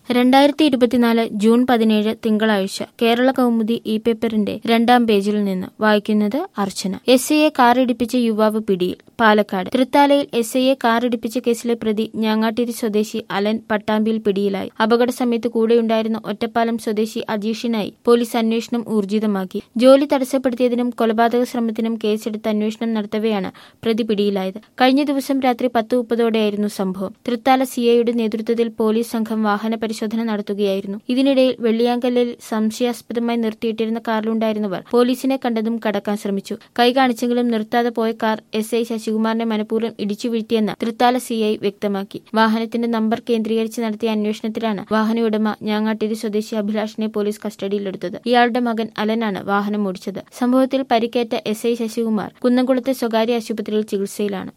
രണ്ടായിരത്തി ഇരുപത്തിനാല് ജൂൺ പതിനേഴ് തിങ്കളാഴ്ച കേരള കൗമുദി ഇ പേപ്പറിന്റെ രണ്ടാം പേജിൽ നിന്ന് വായിക്കുന്നത് അർച്ചന എസ് ഐയെ കാറിടിപ്പിച്ച യുവാവ് പിടിയിൽ പാലക്കാട് തൃത്താലയിൽ എസ് ഐയെ കാറിടിപ്പിച്ച കേസിലെ പ്രതി ഞാങ്ങാട്ടിരി സ്വദേശി അലൻ പട്ടാമ്പിയിൽ പിടിയിലായി അപകട സമയത്ത് കൂടെയുണ്ടായിരുന്ന ഒറ്റപ്പാലം സ്വദേശി അജീഷിനായി പോലീസ് അന്വേഷണം ഊർജിതമാക്കി ജോലി തടസ്സപ്പെടുത്തിയതിനും കൊലപാതക ശ്രമത്തിനും കേസെടുത്ത് അന്വേഷണം നടത്തവെയാണ് പ്രതി പിടിയിലായത് കഴിഞ്ഞ ദിവസം രാത്രി പത്ത് മുപ്പതോടെയായിരുന്നു സംഭവം തൃത്താല സിഐയുടെ നേതൃത്വത്തിൽ പോലീസ് സംഘം വാഹന പരിശോധന നടത്തുകയായിരുന്നു ഇതിനിടയിൽ വെള്ളിയാങ്കല്ലിൽ സംശയാസ്പദമായി നിർത്തിയിട്ടിരുന്ന കാറിലുണ്ടായിരുന്നവർ പോലീസിനെ കണ്ടതും കടക്കാൻ ശ്രമിച്ചു കൈ കാണിച്ചെങ്കിലും നിർത്താതെ പോയ കാർ എസ് ഐ ശശികുമാറിനെ മനഃപൂർവ്വം ഇടിച്ചു വീഴ്ത്തിയെന്ന് തൃത്താല സിഐ വ്യക്തമാക്കി വാഹനത്തിന്റെ നമ്പർ കേന്ദ്രീകരിച്ച് നടത്തിയ അന്വേഷണത്തിലാണ് വാഹന ഉടമ ഞാങ്ങാട്ടിരി സ്വദേശി അഭിലാഷിനെ പോലീസ് കസ്റ്റഡിയിലെടുത്തത് ഇയാളുടെ മകൻ അലനാണ് വാഹനം ഓടിച്ചത് സംഭവത്തിൽ പരിക്കേറ്റ എസ് ഐ ശശികുമാർ കുന്നംകുളത്തെ സ്വകാര്യ ആശുപത്രിയിൽ ചികിത്സയിലാണ്